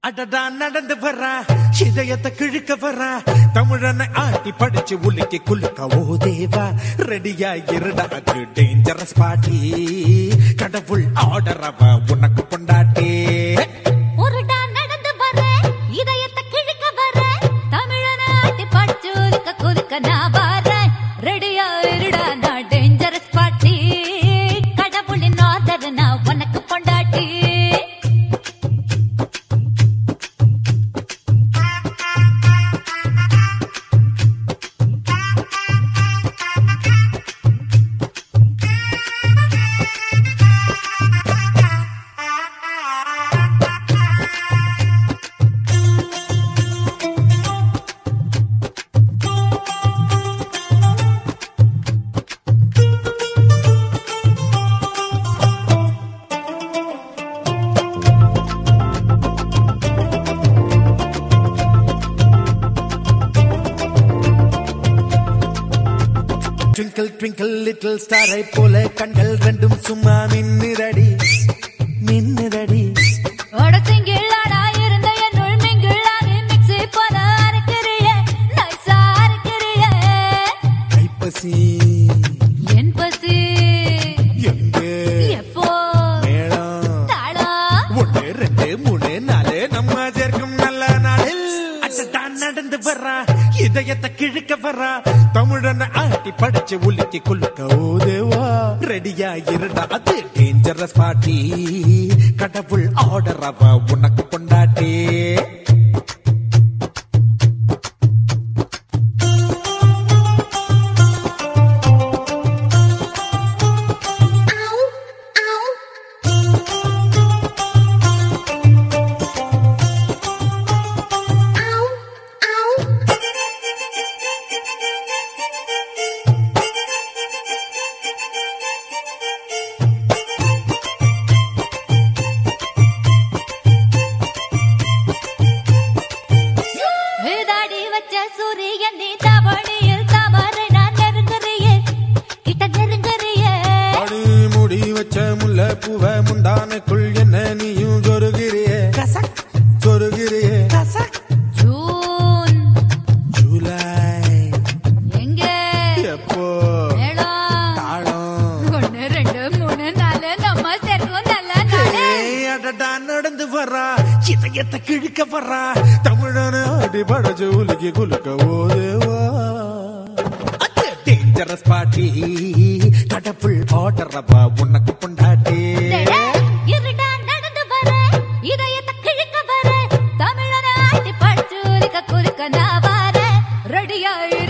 அடடா நடந்து வர்றா இதயத்தை கிழிக்க வர்றா தமிழனை ஆட்டி படிச்சு உலுக்கி குலுக்க ஓ தேவா ரெடியா இருடா அது டேஞ்சரஸ் பாட்டி கடவுள் ஆர்டர் அவ உனக்கு கொண்டாட்டி உருடா நடந்து வர இதயத்தை கிழிக்க வர தமிழன ஆட்டி படிச்சு உலுக்க குலுக்க நான் வரேன் ரெடியா இருடா நான் டேஞ்சரஸ் பாட்டி கடவுளின் ஆர்டர் நான் உனக்கு பொண்டாட்டி ட்விங்கிள் ட்விங்கிள் லிட்டில் ஸ்டாரை போல கண்கள் ரெண்டும் சும்மா மின்னுதடி மின்னுதடி ஒடசிங்கிள்ளாடா இருந்த என்னுள் மிங்கிள்ளானே மிக்ஸி போல அரைக்கிறியே நைஸா அரைக்கிறியே கைப்பசி என் பசி எங்கே எப்போ மேளம் தாளம் ஒன்று ரெண்டு மூணு நாலு நம்ம சேர்க்கும் நல்ல நாளில் அடடா நடந்து வர்றா இதயத்தை கிழிக்க வர்றா தமிழனை ஆட்டி படிச்சு உலுக்கி குலுக்க ஓதேவா ரெடியா இருடா அது டேஞ்சரஸ் பாட்டி கடவுள் ஆர்டர் அவ உனக்கு கொண்டாட்டி விதாடி வச்ச சூரியன் நீ தவணியில் தவறு நான் நெருங்குறியே கிட்ட நெருங்குறியே அடி முடி வச்ச முல்லை பூவ முந்தானுக்குள் என்ன நீயும் சொருகிறியே சொருகிறியே ஜூன் ஜூலை எங்க எப்போ மேளம் தாளம் ஒண்ணு ரெண்டு மூணு நாலு நம்ம சேர்க்கும் நல்ல நாளு ஏய், அடடா நடந்து வர்றா இதயத்தை கிழிக்க வர்றா தமிழன அடி படச்சு உலுக்கி குலுக்க ஓதேவா டேஞ்சரஸ் பாட்டி கடவுள் ஆர்டர் உனக்கு பொண்டாட்டி டேடே, இருடா நடந்து வர இதயத்தை கிழிக்க வர தமிழன ஆட்டி படிச்சு உலிக்க குலுக்க நான் வர ரெடியா இரு